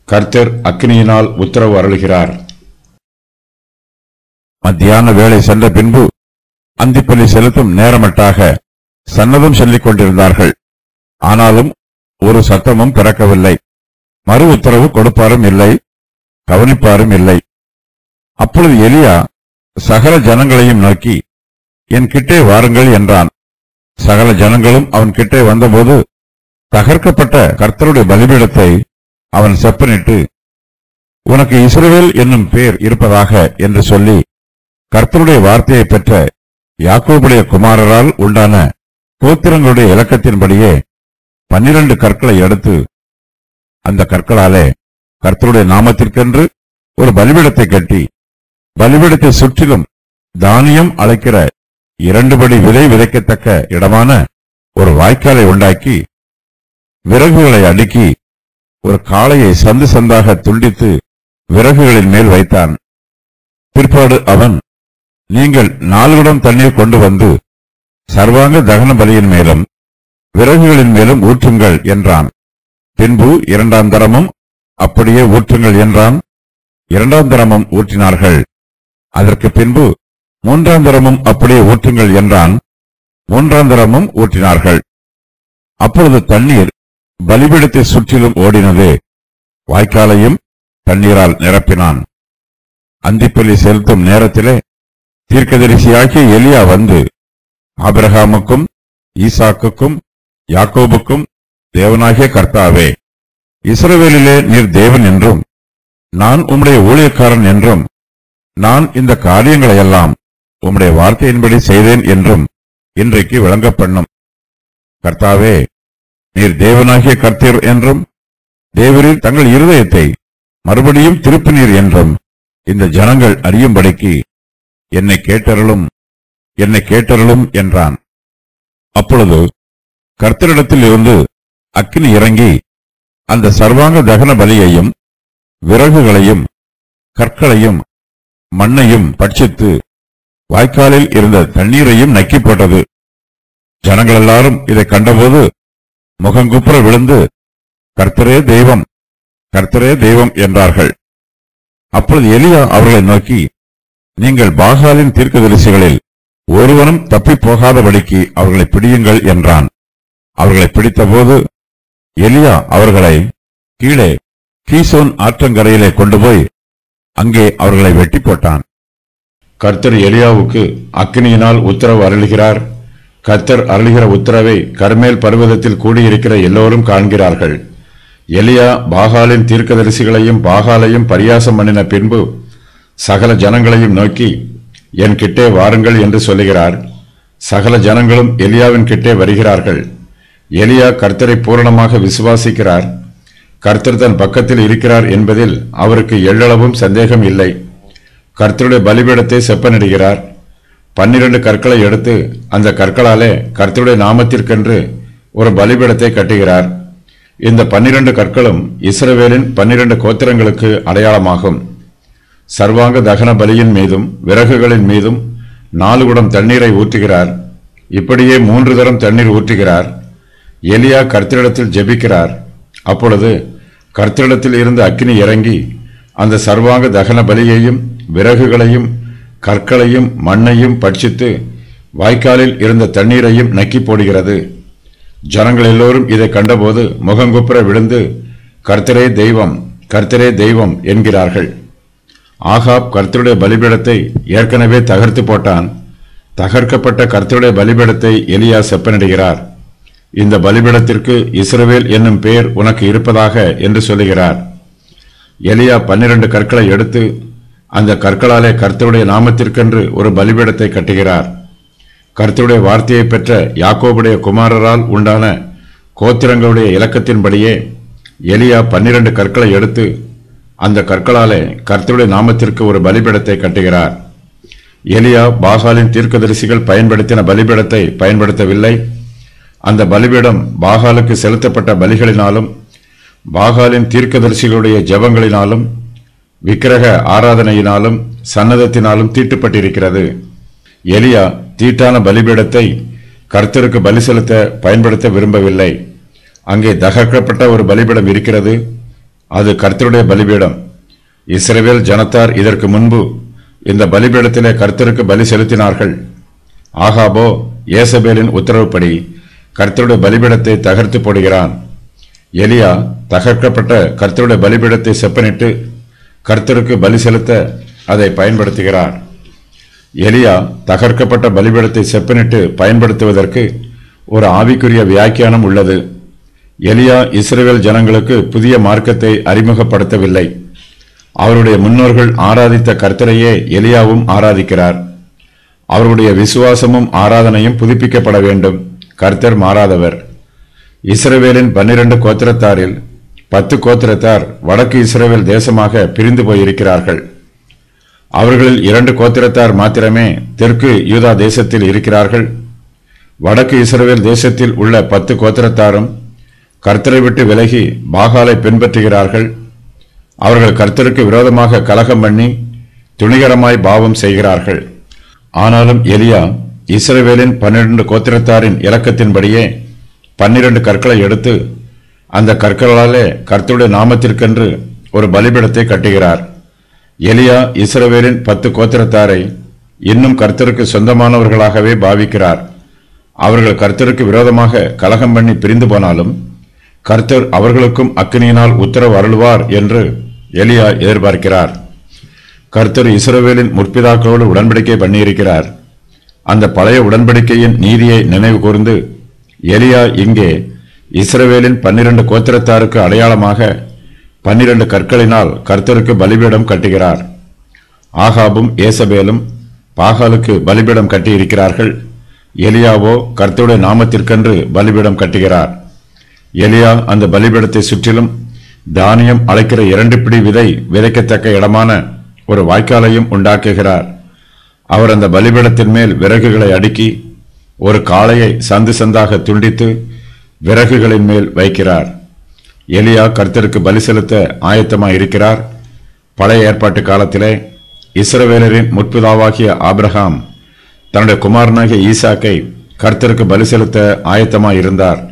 கர்த்தர் அக்கினியினால் உத்தரவு அருளுகிறார் மத்தியான வேளை சென்ற பின்பு அந்திப்பலி செலுத்தும் நேரமட்டாக சன்னதம் சொல்லிக் கொண்டிருந்தார்கள் ஆனாலும் ஒரு சத்தமும் பிறக்கவில்லை மறு உத்தரவு கொடுப்பாரும் இல்லை கவனிப்பாரும் இல்லை அப்பொழுது எலியா சகல ஜனங்களையும் நோக்கி என் கிட்டே வாருங்கள் என்றான் சகல ஜனங்களும் அவன் கிட்டே வந்தபோது தகர்க்கப்பட்ட கர்த்தருடைய பலிபீடத்தை அவன் செப்பனிட்டு உனக்கு இஸ்ரவேல் என்னும் பேர் இருப்பதாக என்று சொல்லி கர்த்தருடைய வார்த்தையை பெற்ற யாக்கோபுடைய குமாரரால் உண்டான கோத்திரங்களுடைய இலக்கத்தின்படியே பன்னிரண்டு கற்களை எடுத்து அந்த கற்களாலே கர்த்தருடைய நாமத்திற்கென்று ஒரு பலிபீடத்தை கட்டி பலிபீடத்தை சுற்றிலும் தானியம் அழைக்கிற இரண்டு படி விதை விதைக்கத்தக்க இடமான ஒரு வாய்க்காலை உண்டாக்கி விறகுகளை அடுக்கி ஒரு காளையை சந்து சந்தாக துண்டித்து விறகுகளின் மேல் வைத்தான் பிற்பாடு அவன் நீங்கள் நாலு குடம் தண்ணீர் கொண்டு வந்து சர்வாங்க தகன பலியின் மேலும் விறகுகளின் மேலும் ஊற்றுங்கள் என்றான் பின்பு இரண்டாம் தரமும் அப்படியே ஊற்றுங்கள் என்றான் இரண்டாம் தரமும் ஊற்றினார்கள் அதற்கு பின்பு மூன்றாம் தரமும் அப்படியே ஊற்றுங்கள் என்றான் மூன்றாம் தரமும் ஊற்றினார்கள் அப்பொழுது தண்ணீர் பலிபீடத்தை சுற்றிலும் ஓடினது வாய்க்காலையும் தண்ணீரால் நிரப்பினான் அந்திப்பலி செலுத்தும் நேரத்திலே தீர்க்கதரிசியாகிய எலியா வந்து ஆபிரகாமுக்கும் ஈசாக்குக்கும் யாக்கோபுக்கும் தேவனாகிய கர்த்தாவே இஸ்ரவேலிலே நீர் தேவன் என்றும் நான் உம்முடைய ஊழியக்காரன் என்றும் நான் இந்த காரியங்களையெல்லாம் உம்முடைய வார்த்தையின்படி செய்தேன் என்றும் இன்றைக்கு விளங்க பண்ணும் கர்த்தாவே நீர் தேவனாகிய கர்த்தர் என்றும் தேவரீர் தங்கள் இருதயத்தை மறுபடியும் திருப்பினீர் என்றும் இந்த ஜனங்கள் அறியும்படிக்கு என்னை கேட்டருளும் என்னை கேட்டருளும் என்றான் அப்பொழுது கர்த்தரிடத்தில் இருந்து அக்கினி இறங்கி அந்த சர்வாங்க தகன பலியையும் விறகுகளையும் கற்களையும் மண்ணையும் பட்சித்து வாய்க்காலில் இருந்த தண்ணீரையும் நக்கி போட்டது ஜனங்கள் எல்லாரும் இதை கண்டபோது முகங்குப்புற விழுந்து கர்த்தரே தெய்வம் கர்த்தரே தெய்வம் என்றார்கள் அப்பொழுது எலியா அவர்களை நோக்கி நீங்கள் பாகாலின் தீர்க்கதரிசிகளில் ஒருவனும் தப்பிப் போகாதபடிக்கு அவர்களை பிடியுங்கள் என்றான் அவர்களை பிடித்தபோது எலியா அவர்களை கீழே கீசோன் ஆற்றங்கரையிலே கொண்டு போய் அங்கே அவர்களை வெட்டி போட்டான் கர்த்தர் எலியாவுக்கு அக்கினியினால் உத்தரவு அருளுகிறார் கர்த்தர் அருளுகிற உத்தரவை கர்மேல் பர்வதத்தில் கூடியிருக்கிற எல்லோரும் காண்கிறார்கள் எலியா பாகாலின் தீர்க்கதரிசிகளையும் பாகாலையும் பரியாசம் பண்ணின பின்பு சகல ஜனங்களையும் நோக்கி என் கிட்டே வாருங்கள் என்று சொல்லுகிறார் சகல ஜனங்களும் எலியாவின் கிட்டே வருகிறார்கள் எலியா கர்த்தரை பூரணமாக விசுவாசிக்கிறார் கர்த்தர் தன் பக்கத்தில் இருக்கிறார் என்பதில் அவருக்கு எள்ளளவும் சந்தேகம் இல்லை கர்த்தருடைய பலிபீடத்தை செப்பனிடுகிறார் பன்னிரண்டு கற்களை எடுத்து அந்த கற்களாலே கர்த்தருடைய நாமத்திற்கென்று ஒரு பலிபீடத்தை கட்டுகிறார் இந்த பன்னிரண்டு கற்களும் இஸ்ரவேலின் பன்னிரண்டு கோத்திரங்களுக்கு அடையாளமாகும் சர்வாங்க தகன பலியின் மீதும் விறகுகளின் மீதும் நாலு குடம் தண்ணீரை ஊற்றுகிறார் இப்படியே மூன்று தரம் தண்ணீர் ஊற்றுகிறார் எலியா கர்த்தரிடத்தில் ஜெபிக்கிறார் அப்பொழுது கர்த்தரிடத்தில் இருந்து அக்கினி இறங்கி அந்த சர்வாங்க தகன பலியையும் விறகுகளையும் கற்களையும் மண்ணையும் பட்சித்து வாய்க்காலில் இருந்த தண்ணீரையும் நக்கி போடுகிறது ஜனங்கள் எல்லோரும் இதை கண்டபோது முகங்குப்புற விழுந்து கர்த்தரே தெய்வம் கர்த்தரே தெய்வம் என்கிறார்கள் ஆகாப் கர்த்தருடைய பலிபீடத்தை ஏற்கனவே தகர்த்து போட்டான் தகர்க்கப்பட்ட கர்த்தருடைய பலிபீடத்தை எலியா செப்பனிடுகிறார் இந்த பலிபீடத்திற்கு இஸ்ரவேல் என்னும் பெயர் உனக்கு இருப்பதாக என்று சொல்லுகிறார் எலியா பன்னிரண்டு கற்களை எடுத்து அந்த கற்களாலே கர்த்தருடைய நாமத்திற்கென்று ஒரு பலிபீடத்தை கட்டுகிறார் கர்த்தருடைய வார்த்தையை பெற்ற யாக்கோபுடைய குமாரரால் உண்டான கோத்திரங்களுடைய இலக்கத்தின்படியே எலியா பன்னிரண்டு கற்களை எடுத்து அந்த கற்களாலே கர்த்தருடைய நாமத்திற்கு ஒரு பலிபீடத்தை கட்டுகிறார் எலியா பாகாலின் தீர்க்கதரிசிகள் பயன்படுத்தின பலிபீடத்தை பயன்படுத்தவில்லை அந்த பலிபீடம் பாகாலுக்கு செலுத்தப்பட்ட பலிகளினாலும் பாகாலின் தீர்க்கதரிசிகளுடைய ஜெபங்களினாலும் விக்கிரக ஆராதனையினாலும் சன்னதத்தினாலும் தீட்டுப்பட்டிருக்கிறது எலியா தீட்டான பலிபீடத்தை கர்த்தருக்கு பலி செலுத்த பயன்படுத்த விரும்பவில்லை அங்கே தகர்க்கப்பட்ட ஒரு பலிபீடம் இருக்கிறது அது கர்த்தருடைய பலிபீடம் இஸ்ரவேல் ஜனத்தார் இதற்கு முன்பு இந்த பலிபீடத்திலே கர்த்தருக்கு பலி செலுத்தினார்கள் ஆகாபோ ஏசபேலின் உத்தரவுப்படி கர்த்தருடைய பலிபீடத்தை தகர்த்து போடுகிறான் எலியா தகர்க்கப்பட்ட கர்த்தருடைய பலிபீடத்தை செப்பனிட்டு கர்த்தருக்கு பலி செலுத்த அதை பயன்படுத்துகிறார் எலியா தகர்க்கப்பட்ட பலிபீடத்தை செப்பனிட்டு பயன்படுத்துவதற்கு ஒரு ஆவிக்குரிய வியாக்கியானம் உள்ளது எலியா இஸ்ரவேல் ஜனங்களுக்கு புதிய மார்க்கத்தை அறிமுகப்படுத்தவில்லை அவருடைய முன்னோர்கள் ஆராதித்த கர்த்தரையே எலியாவும் ஆராதிக்கிறார் அவருடைய விசுவாசமும் ஆராதனையும் புதுப்பிக்கப்பட வேண்டும் கர்த்தர் மாறாதவர் இஸ்ரவேலின் பன்னிரண்டு கோத்திரத்தாரில் பத்து கோத்திரத்தார் வடக்கு இஸ்ரவேல் தேசமாக பிரிந்து போயிருக்கிறார்கள் அவர்களில் இரண்டு கோத்திரத்தார் மாத்திரமே தெற்கு யூதா தேசத்தில் இருக்கிறார்கள் வடக்கு இஸ்ரவேல் தேசத்தில் உள்ள பத்து கோத்திரத்தாரும் கர்த்தரை விட்டு விலகி பாகாலை பின்பற்றுகிறார்கள் அவர்கள் கர்த்தருக்கு விரோதமாக கலகம் பண்ணி துணிகரமாய் பாவம் செய்கிறார்கள் ஆனாலும் எலியா இஸ்ரவேலின் பன்னிரண்டு கோத்திரத்தாரின் இலக்கத்தின்படியே பன்னிரண்டு கற்களை எடுத்து அந்த கற்களாலே கர்த்தருடைய நாமத்திற்கென்று ஒரு பலிபீடத்தை கட்டுகிறார் எலியா இஸ்ரவேலின் பத்து கோத்திரத்தாரை இன்னும் கர்த்தருக்கு சொந்தமானவர்களாகவே பாவிக்கிறார் அவர்கள் கர்த்தருக்கு விரோதமாக கலகம் பண்ணி பிரிந்து போனாலும் கர்த்தர் அவர்களுக்கும் அக்கினியினால் உத்தரவு அருள்வார் என்று எலியா எதிர்பார்க்கிறார் கர்த்தர் இஸ்ரவேலின் முற்பிதாக்களோடு உடன்படிக்கை பண்ணியிருக்கிறார் அந்த பழைய உடன்படிக்கையின் நீதியை நினைவு கூர்ந்து எலியா இங்கே இஸ்ரவேலின் பன்னிரண்டு கோத்திரத்தாருக்கு அடையாளமாக பன்னிரண்டு கற்களினால் கர்த்தருக்கு பலிபீடம் கட்டுகிறார் ஆகாபும் ஏசபேலும் பாகாலுக்கு பலிபீடம் கட்டியிருக்கிறார்கள் எலியாவோ கர்த்தருடைய நாமத்திற்கென்று பலிபீடம் கட்டுகிறார் எலியா அந்த பலிபீடத்தை சுற்றிலும் தானியம் அழைக்கிற இரண்டு பிடி விதை விதைக்கத்தக்க இடமான ஒரு வாய்க்காலையும் உண்டாக்குகிறார் அவர் அந்த பலிபீடத்தின் மேல் விறகுகளை அடுக்கி ஒரு காளையை சந்து சந்தாக துண்டித்து விறகுகளின் மேல் வைக்கிறார் எலியா கர்த்தருக்கு பலி செலுத்த ஆயத்தமாய் இருக்கிறார் பழைய ஏற்பாட்டு காலத்திலே இஸ்ரவேலரின் முற்பிதாவாகிய ஆபிரகாம் தன்னுடைய குமாரனாகிய ஈசாக்கை கர்த்தருக்கு பலி செலுத்த ஆயத்தமாய் இருந்தார்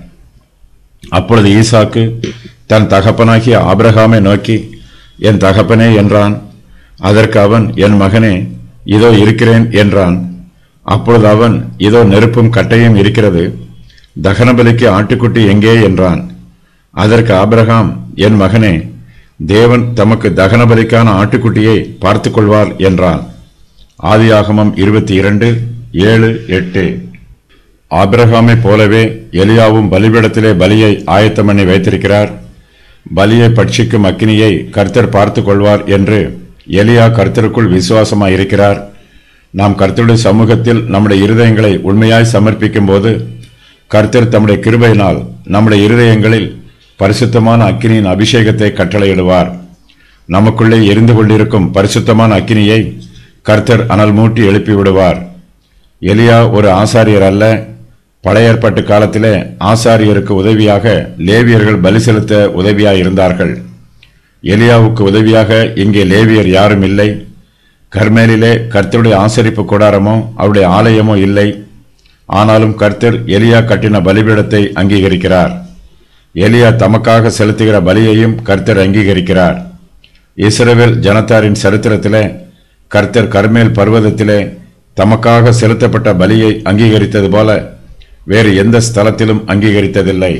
அப்பொழுது ஈசாக்கு தன் தகப்பனாகிய ஆபிரகாமை நோக்கி என் தகப்பனே என்றான் அதற்கு அவன் என் மகனே இதோ இருக்கிறேன் என்றான் அப்பொழுது அவன் இதோ நெருப்பும் கட்டையும் இருக்கிறது தகனபலிக்கு ஆட்டுக்குட்டி எங்கே என்றான் அதற்கு ஆபிரகாம் என் மகனே தேவன் தமக்கு தகனபலிக்கான ஆட்டுக்குட்டியை பார்த்துக் கொள்வார் என்றான் ஆதியாகமம் இருபத்தி இரண்டு ஏழு எட்டு ஆபிரகாமை போலவே எலியாவும் பலிபீடத்திலே பலியை ஆயத்தம் பண்ணி வைத்திருக்கிறார் பலியை பட்சிக்கும் அக்கினியை கர்த்தர் பார்த்துக் கொள்வார் என்று எலியா கர்த்தருக்குள் விசுவாசமாய் இருக்கிறார் நாம் கர்த்தருடைய சமூகத்தில் நம்முடைய இருதயங்களை உண்மையாய் சமர்ப்பிக்கும் போது கர்த்தர் தம்முடைய கிருபையினால் நம்முடைய இருதயங்களில் பரிசுத்தமான அக்கினியின் அபிஷேகத்தை கட்டளையிடுவார் நமக்குள்ளே எரிந்து கொண்டிருக்கும் பரிசுத்தமான அக்கினியை கர்த்தர் அனல் மூட்டி எழுப்பி விடுவார் எலியா ஒரு ஆசாரியர் அல்ல பழைய ஏற்பாட்டு காலத்திலே ஆசாரியருக்கு உதவியாக லேவியர்கள் பலி செலுத்த உதவியாய் இருந்தார்கள் எலியாவுக்கு உதவியாக இங்கே லேவியர் யாரும் இல்லை கர்மேலிலே கர்த்தருடைய ஆசரிப்பு கூடாரமோ அவருடைய ஆலயமோ இல்லை ஆனாலும் கர்த்தர் எலியா கட்டின பலிபீடத்தை அங்கீகரிக்கிறார் எலியா தமக்காக செலுத்துகிற பலியையும் கர்த்தர் அங்கீகரிக்கிறார் இஸ்ரவேல் ஜனத்தாரின் சரித்திரத்திலே கர்த்தர் கர்மேல் பர்வதத்திலே தமக்காக செலுத்தப்பட்ட பலியை அங்கீகரித்தது போல வேறு எந்த ஸ்தலத்திலும் அங்கீகரித்ததில்லை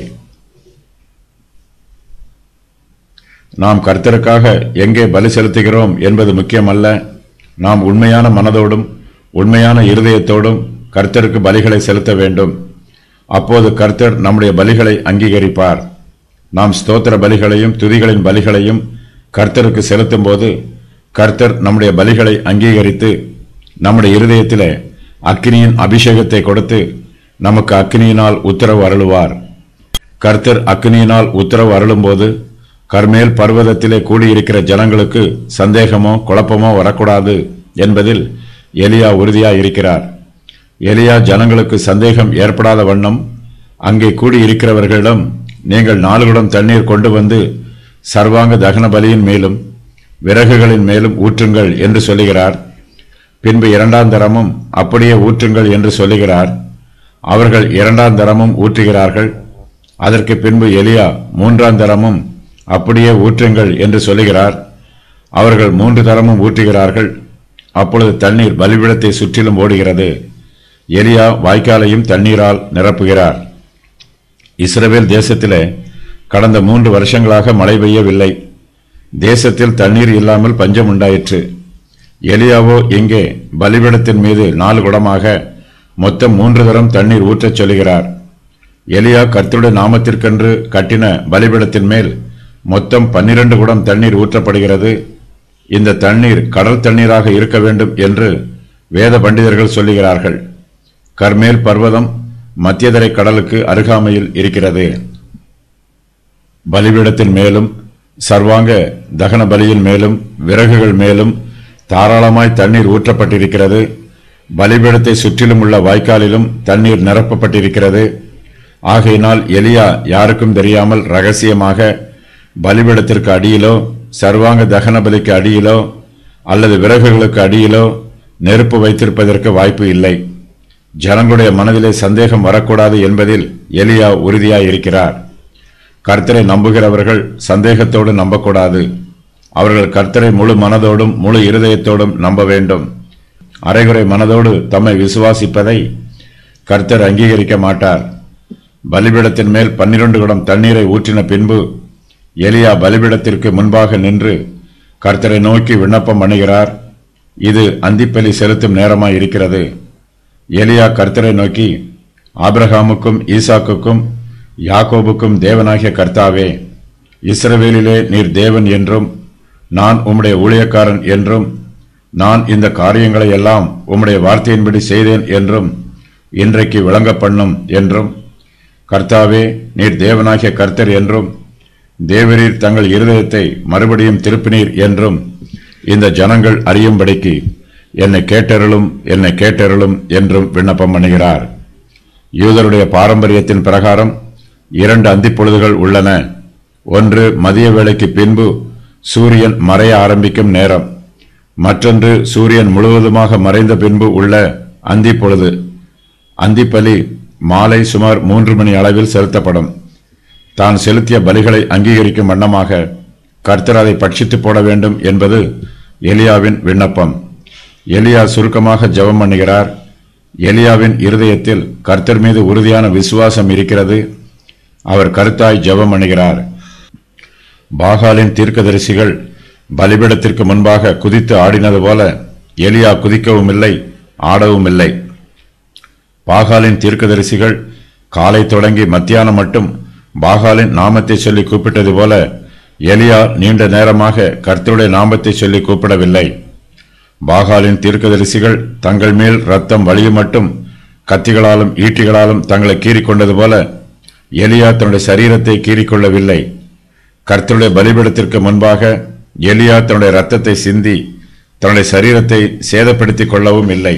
நாம் கர்த்தருக்காக எங்கே பலி செலுத்துகிறோம் என்பது முக்கியமல்ல நாம் உண்மையான மனதோடும் உண்மையான இருதயத்தோடும் கர்த்தருக்கு பலிகளை செலுத்த வேண்டும் அப்போது கர்த்தர் நம்முடைய பலிகளை அங்கீகரிப்பார் நாம் ஸ்தோத்திர பலிகளையும் துதிகளின் பலிகளையும் கர்த்தருக்கு செலுத்தும் போது கர்த்தர் நம்முடைய பலிகளை அங்கீகரித்து நம்முடைய இருதயத்திலே அக்கினியின் அபிஷேகத்தை கொடுத்து நமக்கு அக்கினியினால் உத்தரவு அருளுவார் கர்த்தர் அக்கினியினால் உத்தரவு அருளும்போது கர்மேல் பர்வதத்திலே கூடியிருக்கிற ஜனங்களுக்கு சந்தேகமோ குழப்பமோ வரக்கூடாது என்பதில் எலியா உறுதியாய் இருக்கிறார் எலியா ஜனங்களுக்கு சந்தேகம் ஏற்படாத வண்ணம் அங்கே கூடியிருக்கிறவர்களிடம் நீங்கள் நாலு குடம் தண்ணீர் கொண்டு வந்து சர்வாங்க தகன பலியின் மேலும் விறகுகளின் மேலும் ஊற்றுங்கள் என்று சொல்லுகிறார் பின்பு இரண்டாம் தரமும் அப்படியே ஊற்றுங்கள் என்று சொல்லுகிறார் அவர்கள் இரண்டாம் தரமும் ஊற்றுகிறார்கள் அதற்கு பின்பு எலியா மூன்றாம் தரமும் அப்படியே ஊற்றுங்கள் என்று சொல்லுகிறார் அவர்கள் மூன்று தரமும் ஊற்றுகிறார்கள் அப்பொழுது தண்ணீர் பலிபீடத்தை சுற்றிலும் ஓடுகிறது எலியா வாய்க்காலையும் தண்ணீரால் நிரப்புகிறார் இஸ்ரவேல் தேசத்திலே கடந்த மூன்று வருஷங்களாக மழை பெய்யவில்லை தேசத்தில் தண்ணீர் இல்லாமல் பஞ்சம் உண்டாயிற்று எலியாவோ இங்கே பலிபீடத்தின் மீது நாலு குடமாக மொத்தம் மூன்று தரம் தண்ணீர் ஊற்றச் சொல்கிறார் எலியா கர்த்தருடைய நாமத்திற்கென்று கட்டின பலிபீடத்தின் மேல் மொத்தம் பன்னிரண்டு குடம் தண்ணீர் ஊற்றப்படுகிறது இந்த தண்ணீர் கடல் தண்ணீராக இருக்க வேண்டும் என்று வேத பண்டிதர்கள் சொல்லுகிறார்கள் கர்மேல் பர்வதம் மத்தியதரை கடலுக்கு அருகாமையில் இருக்கிறது பலிபீடத்தின் மேலும் சர்வாங்க தகன பலியின் மேலும் விறகுகள் மேலும் தாராளமாய் தண்ணீர் ஊற்றப்பட்டிருக்கிறது பலிபீடத்தை சுற்றிலும் உள்ள வாய்க்காலிலும் தண்ணீர் நிரப்பப்பட்டிருக்கிறது ஆகையினால் எலியா யாருக்கும் தெரியாமல் ரகசியமாக பலிபீடத்திற்கு அடியிலோ சர்வாங்க தகன பலிக்கு அடியிலோ அல்லது விறகுகளுக்கு அடியிலோ நெருப்பு வைத்திருப்பதற்கு வாய்ப்பு இல்லை ஜனங்களுடைய மனதிலே சந்தேகம் வரக்கூடாது என்பதில் எலியா உறுதியாய் இருக்கிறார் கர்த்தரை நம்புகிறவர்கள் சந்தேகத்தோடு நம்பக்கூடாது அவர்கள் கர்த்தரை முழு மனதோடும் முழு இருதயத்தோடும் நம்ப வேண்டும் அரைகுறை மனதோடு தம்மை விசுவாசிப்பதை கர்த்தர் அங்கீகரிக்க மாட்டார் பலிபீடத்தின் மேல் பன்னிரண்டு குடம் தண்ணீரை ஊற்றின பின்பு எலியா பலிபீடத்திற்கு முன்பாக நின்று கர்த்தரை நோக்கி விண்ணப்பம் பண்ணுகிறார் இது அந்திப்பலி செலுத்தும் நேரமாய் இருக்கிறது எலியா கர்த்தரை நோக்கி ஆபிரகாமுக்கும் ஈசாக்குக்கும் யாக்கோபுக்கும் தேவனாகிய கர்த்தாவே இஸ்ரவேலிலே நீர் தேவன் என்றும் நான் உம்முடைய ஊழியக்காரன் என்றும் நான் இந்த காரியங்களை எல்லாம் உம்முடைய வார்த்தையின்படி செய்தேன் என்றும் இன்றைக்கு விளங்க பண்ணும் என்றும் கர்த்தாவே நீர் தேவனாகிய கர்த்தர் என்றும் தேவரீர் தங்கள் இருதயத்தை மறுபடியும் திருப்பினீர் என்றும் இந்த ஜனங்கள் அறியும்படிக்கு என்னை கேட்டருளும் என்னை கேட்டருளும் என்றும் விண்ணப்பம் பண்ணுகிறார் யூதருடைய பாரம்பரியத்தின் பிரகாரம் இரண்டு அந்திப்பொழுதுகள் உள்ளன ஒன்று மதிய வேளைக்கு பின்பு சூரியன் மறைய ஆரம்பிக்கும் நேரம் மற்றொன்று சூரியன் முழுவதுமாக மறைந்த பின்பு உள்ள அந்திப்பொழுது அந்திப்பலி மாலை சுமார் மூன்று மணி அளவில் செலுத்தப்படும் தான் செலுத்திய பலிகளை அங்கீகரிக்கும் வண்ணமாக கர்த்தர் அதை பட்சித்து போட வேண்டும் என்பது எலியாவின் விண்ணப்பம் எலியா சுருக்கமாக ஜெபம் பண்ணுகிறார் எலியாவின் இருதயத்தில் கர்த்தர் மீது உறுதியான விசுவாசம் இருக்கிறது அவர் கருத்தாய் ஜெபம் பண்ணுகிறார் பாகாலின் தீர்க்கதரிசிகள் பலிபீடத்திற்கு முன்பாக குதித்து ஆடினது போல எலியா குதிக்கவும் இல்லை ஆடவும் இல்லை பாகாலின் தீர்க்கதரிசிகள் காலை தொடங்கி மத்தியானம் மட்டும் பாகாலின் நாமத்தை சொல்லி கூப்பிட்டது போல எலியா நீண்ட நேரமாக கர்த்தருடைய நாமத்தை சொல்லி கூப்பிடவில்லை பாகாலின் தீர்க்கதரிசிகள் தங்கள் மேல் ரத்தம் வழியும் மட்டும் கத்திகளாலும் ஈட்டிகளாலும் தங்களை கீறிக்கொண்டது போல எலியா தன்னுடைய சரீரத்தை கீறிக்கொள்ளவில்லை கர்த்தருடைய பலிபீடத்திற்கு முன்பாக எலியா தன்னுடைய ரத்தத்தை சிந்தி தன்னுடைய சரீரத்தை சேதப்படுத்திக் கொள்ளவும் இல்லை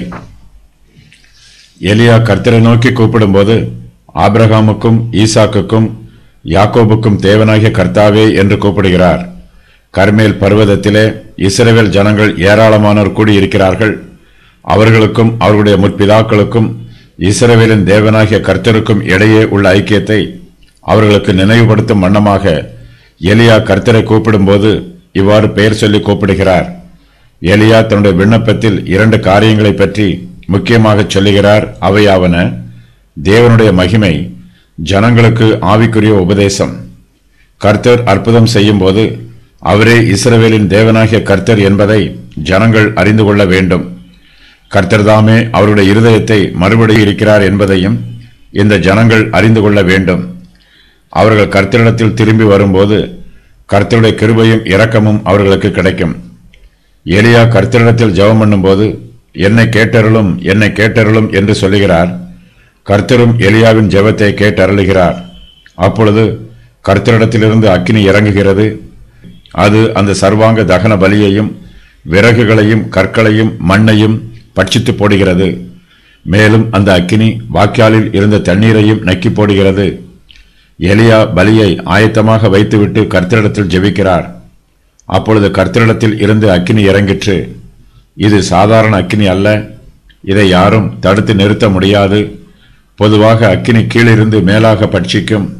எலியா கர்த்தரை நோக்கி கூப்பிடும்போது ஆபிரகாமுக்கும் ஈசாக்குக்கும் யாக்கோபுக்கும் தேவனாகிய கர்த்தாவே என்று கூப்பிடுகிறார் கர்மேல் பர்வதத்திலே இஸ்ரவேல் ஜனங்கள் ஏராளமானோர் கூடியிருக்கிறார்கள் அவர்களுக்கும் அவர்களுடைய முற்பிதாக்களுக்கும் இஸ்ரவேலின் தேவனாகிய கர்த்தருக்கும் இடையே உள்ள ஐக்கியத்தை அவர்களுக்கு நினைவுபடுத்தும் வண்ணமாக எலியா கர்த்தரை கூப்பிடும்போது இவ்வாறு பெயர் சொல்லி கூப்பிடுகிறார் எலியா தன்னுடைய விண்ணப்பத்தில் இரண்டு காரியங்களை பற்றி முக்கியமாக சொல்லுகிறார் அவையாவன தேவனுடைய மகிமை ஜனங்களுக்கு ஆவிக்குரிய உபதேசம் கர்த்தர் அற்புதம் செய்யும்போது அவரே இஸ்ரவேலின் தேவனாகிய கர்த்தர் என்பதை ஜனங்கள் அறிந்து கொள்ள வேண்டும் கர்த்தர் தாமே அவருடைய இருதயத்தை மறுபடி இருக்கிறார் என்பதையும் இந்த ஜனங்கள் அறிந்து கொள்ள வேண்டும் அவர்கள் கர்த்தரிடத்தில் திரும்பி வரும்போது கர்த்தருடைய கிருபையும் இரக்கமும் அவர்களுக்கு கிடைக்கும் எலியா கர்த்தரிடத்தில் ஜெபம் பண்ணும்போது என்னை கேட்டருளும் என்னை கேட்டருளும் என்று சொல்லுகிறார் கர்த்தரும் எலியாவின் ஜெபத்தை கேட்டருளுகிறார் அப்பொழுது கர்த்தரிடத்திலிருந்து அக்கினி இறங்குகிறது அது அந்த சர்வாங்க தகன பலியையும் விறகுகளையும் கற்களையும் மண்ணையும் பட்சித்து போடுகிறது மேலும் அந்த அக்கினி வாய்க்காலில் இருந்த தண்ணீரையும் நக்கி போடுகிறது எலியா பலியை ஆயத்தமாக வைத்துவிட்டு கர்த்தரிடத்தில் ஜெபிக்கிறார் அப்பொழுது கர்த்தரிடத்தில் இருந்து அக்கினி இறங்கிற்று இது சாதாரண அக்கினி அல்ல இதை யாரும் தடுத்து நிறுத்த முடியாது பொதுவாக அக்கினி கீழிருந்து மேலாக பட்சிக்கும்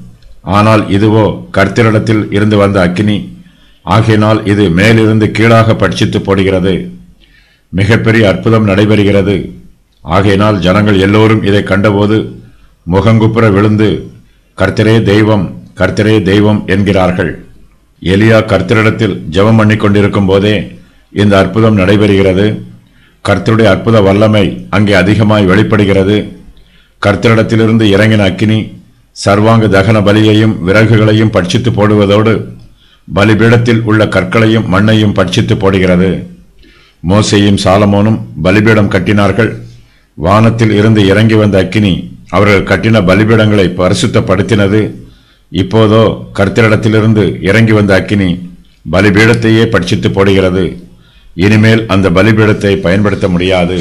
ஆனால் இதுவோ கர்த்தரிடத்தில் இருந்து வந்த அக்கினி ஆகையினால் இது மேலிருந்து கீழாக பட்சித்து போடுகிறது மிகப்பெரிய அற்புதம் நடைபெறுகிறது ஆகையினால் ஜனங்கள் எல்லோரும் இதை கண்டபோது முகங்குப்புற விழுந்து கர்த்தரே தெய்வம் கர்த்தரே தெய்வம் என்கிறார்கள் எலியா கர்த்தரிடத்தில் ஜெபம் பண்ணிக் கொண்டிருக்கும் போதே இந்த அற்புதம் நடைபெறுகிறது கர்த்தருடைய அற்புத வல்லமை அங்கே அதிகமாய் வெளிப்படுகிறது கர்த்தரிடத்திலிருந்து இறங்கின அக்கினி சர்வாங்க தகன பலியையும் விறகுகளையும் பட்சித்து போடுவதோடு பலிபீடத்தில் உள்ள கற்களையும் மண்ணையும் பட்சித்து போடுகிறது மோசேயும் சாலமோனும் பலிபீடம் கட்டினார்கள் வானத்தில் இருந்து இறங்கி வந்த அக்கினி அவர்கள் கட்டின பலிபீடங்களை பரிசுத்தப்படுத்தினது இப்போதோ கர்த்தரிடத்திலிருந்து இறங்கி வந்த அக்கினி பலிபீடத்தையே பட்சித்து போடுகிறது இனிமேல் அந்த பலிபீடத்தை பயன்படுத்த முடியாது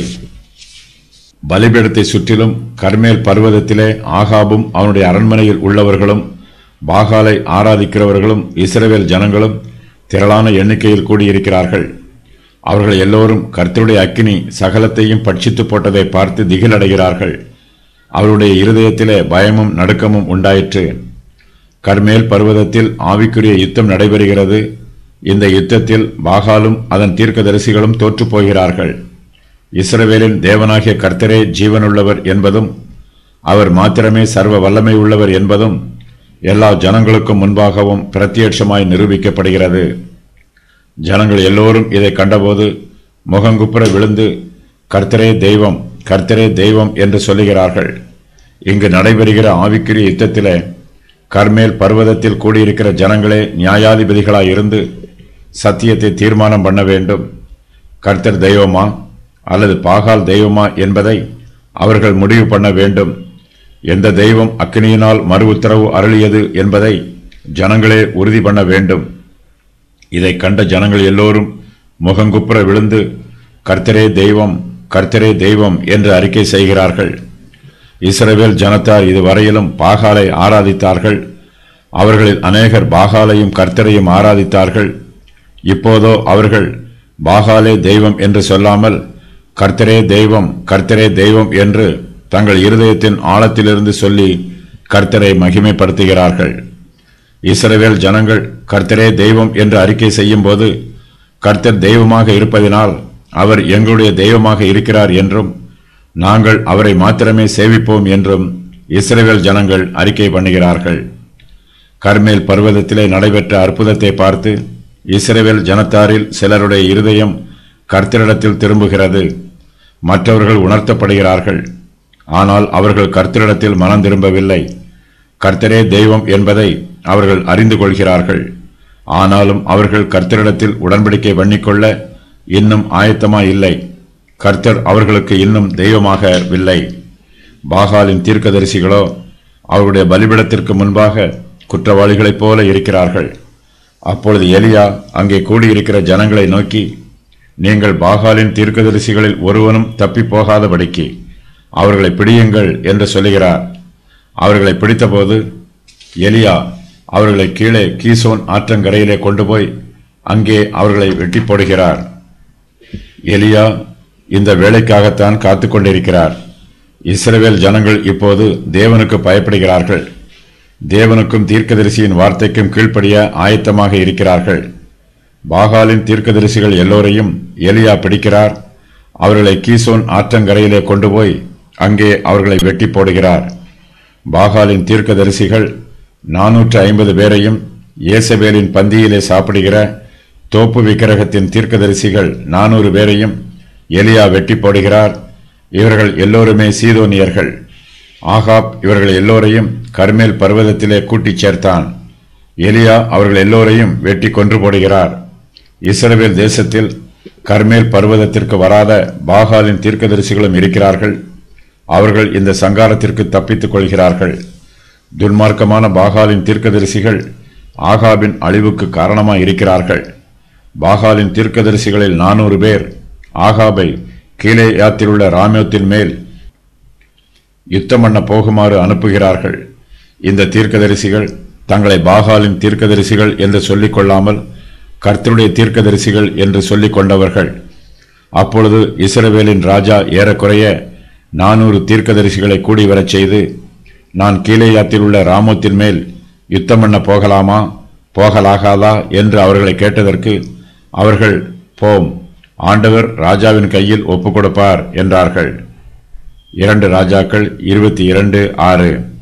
பலிபீடத்தை சுற்றிலும் கர்மேல் பர்வதத்திலே ஆகாபும் அவனுடைய அரண்மனையில் உள்ளவர்களும் பாகாலை ஆராதிக்கிறவர்களும் இஸ்ரவேல் ஜனங்களும் திரளான எண்ணிக்கையில் கூடியிருக்கிறார்கள் அவர்கள் எல்லோரும் கர்த்தருடைய அக்கினி சகலத்தையும் பட்சித்து போட்டதை பார்த்து திகிலடைகிறார்கள் அவருடைய இருதயத்திலே பயமும் நடுக்கமும் உண்டாயிற்று கர்மேல் பர்வதத்தில் ஆவிக்குரிய யுத்தம் நடைபெறுகிறது இந்த யுத்தத்தில் பாகாலும் அதன் தீர்க்கதரிசிகளும் தோற்றுப் போகிறார்கள் இஸ்ரவேலின் தேவனாகிய கர்த்தரே ஜீவனுள்ளவர் என்பதும் அவர் மாத்திரமே சர்வ வல்லமை உள்ளவர் என்பதும் எல்லா ஜனங்களுக்கும் முன்பாகவும் பிரத்யட்சமாய் நிரூபிக்கப்படுகிறது ஜனங்கள் எல்லோரும் இதை கண்டபோது முகங்குப்புற விழுந்து கர்த்தரே தெய்வம் கர்த்தரே தெய்வம் என்று சொல்லுகிறார்கள் இங்கு நடைபெறுகிற ஆவிக்குரிய யுத்தத்திலே கர்மேல் பர்வதத்தில் கூடியிருக்கிற ஜனங்களே நியாயாதிபதிகளாய் இருந்து சத்தியத்தை தீர்மானம் பண்ண வேண்டும் கர்த்தர் தெய்வமா அல்லது பாகால் தெய்வமா என்பதை அவர்கள் முடிவு பண்ண வேண்டும் எந்த தெய்வம் அக்கினியினால் மறு உத்தரவு அருளியது என்பதை ஜனங்களே உறுதி பண்ண வேண்டும் இதை கண்ட ஜனங்கள் எல்லோரும் முகங்குப்புற விழுந்து கர்த்தரே தெய்வம் கர்த்தரே தெய்வம் என்று அறிக்கை செய்கிறார்கள் இஸ்ரவேல் ஜனத்தார் இதுவரையிலும் பாகாலை ஆராதித்தார்கள் அவர்களில் அநேகர் பாகாலையும் கர்த்தரையும் ஆராதித்தார்கள் இப்போதோ அவர்கள் பாகாலே தெய்வம் என்று சொல்லாமல் கர்த்தரே தெய்வம் கர்த்தரே தெய்வம் என்று தங்கள் இருதயத்தின் ஆழத்திலிருந்து சொல்லி கர்த்தரை மகிமைப்படுத்துகிறார்கள் இஸ்ரவேல் ஜனங்கள் கர்த்தரே தெய்வம் என்று அறிக்கை செய்யும்போது கர்த்தர் தெய்வமாக இருப்பதினால் அவர் எங்களுடைய தெய்வமாக இருக்கிறார் என்றும் நாங்கள் அவரை மாத்திரமே சேவிப்போம் என்றும் இஸ்ரவேல் ஜனங்கள் அறிக்கை பண்ணுகிறார்கள் கர்மேல் பர்வதத்திலே நடைபெற்ற அற்புதத்தை பார்த்து இஸ்ரவேல் ஜனத்தாரில் சிலருடைய இருதயம் கர்த்தரிடத்தில் திரும்புகிறது மற்றவர்கள் உணர்த்தப்படுகிறார்கள் ஆனால் அவர்கள் கர்த்தரிடத்தில் மனம் திரும்பவில்லை கர்த்தரே தெய்வம் என்பதை அவர்கள் அறிந்து கொள்கிறார்கள் ஆனாலும் அவர்கள் கர்த்தரிடத்தில் உடன்படிக்கை பண்ணிக்கொள்ள இன்னும் ஆயத்தமாய் இல்லை கர்த்தர் அவர்களுக்கு இன்னும் தெய்வமாகவில்லை பாகாலின் தீர்க்கதரிசிகளோ அவருடைய பலிபிடத்திற்கு முன்பாக குற்றவாளிகளைப் போல இருக்கிறார்கள் அப்பொழுது எலியா அங்கே கூடியிருக்கிற ஜனங்களை நோக்கி நீங்கள் பாகாலின் தீர்க்கதரிசிகளில் ஒருவனும் தப்பி போகாதபடிக்கு அவர்களை பிடியுங்கள் என்று சொல்லுகிறார் அவர்களை பிடித்தபோது எலியா அவர்களை கீழே கீசோன் ஆற்றங்கரையிலே கொண்டு போய் அங்கே அவர்களை வெட்டி போடுகிறார் எலியா இந்த வேலைக்காகத்தான் காத்து கொண்டிருக்கிறார் இஸ்ரவேல் ஜனங்கள் இப்போது தேவனுக்கு பயப்படுகிறார்கள் தேவனுக்கும் தீர்க்கதரிசியின் வார்த்தைக்கும் கீழ்ப்படிய ஆயத்தமாக இருக்கிறார்கள் பாகாலின் தீர்க்கதரிசிகள் எல்லோரையும் எலியா பிடிக்கிறார் அவர்களை கீசோன் ஆற்றங்கரையிலே கொண்டு போய் அங்கே அவர்களை வெட்டி போடுகிறார் பாகாலின் தீர்க்கதரிசிகள் நானூற்று ஐம்பது பேரையும் ஏசபேலின் பந்தியிலே சாப்பிடுகிற தோப்பு விக்கிரகத்தின் தீர்க்கதரிசிகள் நானூறு பேரையும் எலியா வெட்டி போடுகிறார் இவர்கள் எல்லோருமே சீதோனியர்கள் ஆகாப் இவர்கள் எல்லோரையும் கர்மேல் பர்வதத்திலே கூட்டிச் சேர்த்தான் எலியா அவர்கள் எல்லோரையும் வெட்டி கொன்று போடுகிறார் இஸ்ரவேல் தேசத்தில் கர்மேல் பர்வதத்திற்கு வராத பாகாலின் தீர்க்கதரிசிகளும் இருக்கிறார்கள் அவர்கள் இந்த சங்காரத்திற்கு தப்பித்துக் கொள்கிறார்கள் துன்மார்க்கமான பாகாலின் தீர்க்கதரிசிகள் ஆகாபின் அழிவுக்கு காரணமாய் இருக்கிறார்கள் பாகாலின் தீர்க்கதரிசிகளில் நானூறு பேர் ஆகாபை கீழே யாத்திலுள்ள ராமியத்தின் மேல் யுத்தம் பண்ண போகுமாறு அனுப்புகிறார்கள் இந்த தீர்க்கதரிசிகள் தங்களை பாகாலின் தீர்க்கதரிசிகள் என்று சொல்லிக் கொள்ளாமல் கர்த்தருடைய தீர்க்கதரிசிகள் என்று சொல்லிக் கொண்டவர்கள் அப்பொழுது இஸ்ரவேலின் ராஜா ஏறக்குறைய நானூறு தீர்க்கதரிசிகளை கூடி வரச் செய்து நான் கீழேயாத்தில் உள்ள ராமோத்தின் மேல் யுத்தம் பண்ண போகலாமா போகலாகாதா என்று அவர்களை கேட்டதற்கு அவர்கள் போம் ஆண்டவர் ராஜாவின் கையில் ஒப்புக் கொடுப்பார் என்றார்கள் இரண்டு ராஜாக்கள் இருபத்தி இரண்டு ஆறு